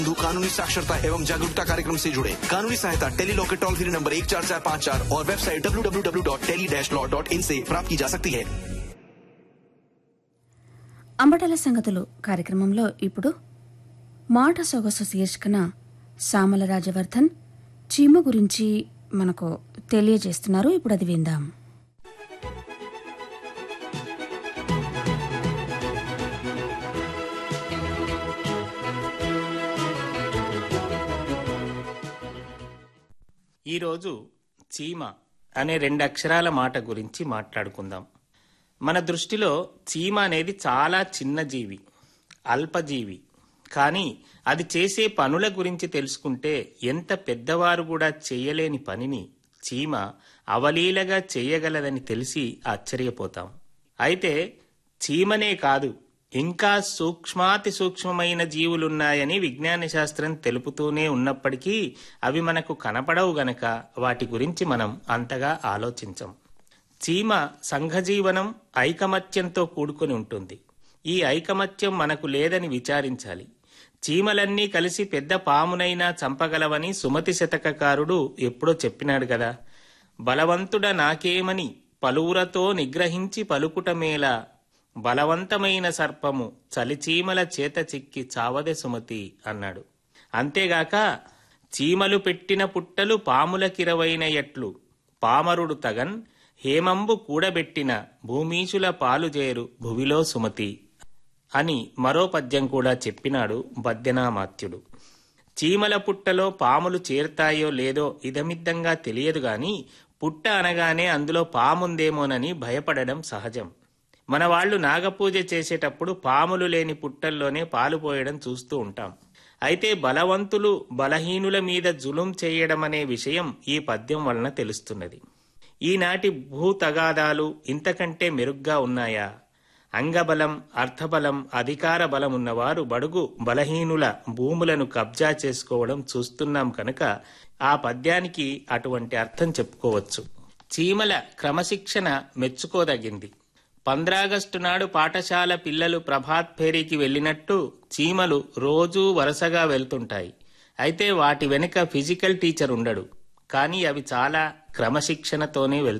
हिंदू कानूनी साक्षरता एवं जागरूकता कार्यक्रम से जुड़े कानूनी सहायता टेली लॉ के टोल फ्री नंबर एक चार चार पाँच चार और website W W W dot tele dash law dot in से प्राप्त की जा सकती है అంబటల సంగతులు కార్యక్రమంలో ఇప్పుడు మాట సొగసు శీర్షికన సామల రాజవర్ధన్ చీమ గురించి మనకు తెలియజేస్తున్నారు ఇప్పుడు అది విందాం ఈరోజు చీమ అనే రెండు అక్షరాల మాట గురించి మాట్లాడుకుందాం మన దృష్టిలో చీమ అనేది చాలా చిన్న జీవి అల్పజీవి కానీ అది చేసే పనుల గురించి తెలుసుకుంటే ఎంత పెద్దవారు కూడా చేయలేని పనిని చీమ అవలీలగా చేయగలదని తెలిసి ఆశ్చర్యపోతాం అయితే చీమనే కాదు ఇంకా సూక్ష్మాతి సూక్ష్మమైన జీవులున్నాయని విజ్ఞాన శాస్త్రం తెలుపుతూనే ఉన్నప్పటికీ అవి మనకు కనపడవు గనక వాటి గురించి మనం అంతగా ఆలోచించం చీమ సంఘజీవనం ఐకమత్యంతో కూడుకొని ఉంటుంది ఈ ఐకమత్యం మనకు లేదని విచారించాలి చీమలన్నీ కలిసి పెద్ద పామునైనా చంపగలవని సుమతి శతకకారుడు ఎప్పుడో చెప్పినాడు కదా బలవంతుడ నాకేమని పలువురతో నిగ్రహించి పలుకుటమేలా బలవంతమైన సర్పము చలిచీమల చేత చిక్కి చావదె సుమతి అన్నాడు అంతేగాక చీమలు పెట్టిన పుట్టలు పాములకిరవైన ఎట్లు పామరుడు తగన్ హేమంబు కూడబెట్టిన భూమీశుల పాలుజేరు భువిలో సుమతి అని మరో పద్యం కూడా చెప్పినాడు బద్యనామాత్యుడు చీమల పుట్టలో పాములు చేరుతాయో లేదో ఇదమిద్దంగా తెలియదు గాని పుట్ట అనగానే అందులో పాముందేమోనని భయపడడం సహజం మన వాళ్ళు నాగపూజ చేసేటప్పుడు పాములు లేని పుట్టల్లోనే పాలు పోయడం చూస్తూ ఉంటాం అయితే బలవంతులు బలహీనుల మీద జులుం చేయడం అనే విషయం ఈ పద్యం వలన తెలుస్తున్నది ఈనాటి భూ తగాదాలు ఇంతకంటే మెరుగ్గా ఉన్నాయా అంగబలం అర్థబలం అధికార బలం ఉన్నవారు బడుగు బలహీనుల భూములను కబ్జా చేసుకోవడం చూస్తున్నాం కనుక ఆ పద్యానికి అటువంటి అర్థం చెప్పుకోవచ్చు చీమల క్రమశిక్షణ మెచ్చుకోదగింది పంద్రాగస్టు నాడు పాఠశాల పిల్లలు ప్రభాత్ ఫేరీకి వెళ్ళినట్టు చీమలు రోజూ వరుసగా వెళ్తుంటాయి అయితే వాటి వెనుక ఫిజికల్ టీచర్ ఉండడు కానీ అవి చాలా క్రమశిక్షణతోనే వెళ్తాయి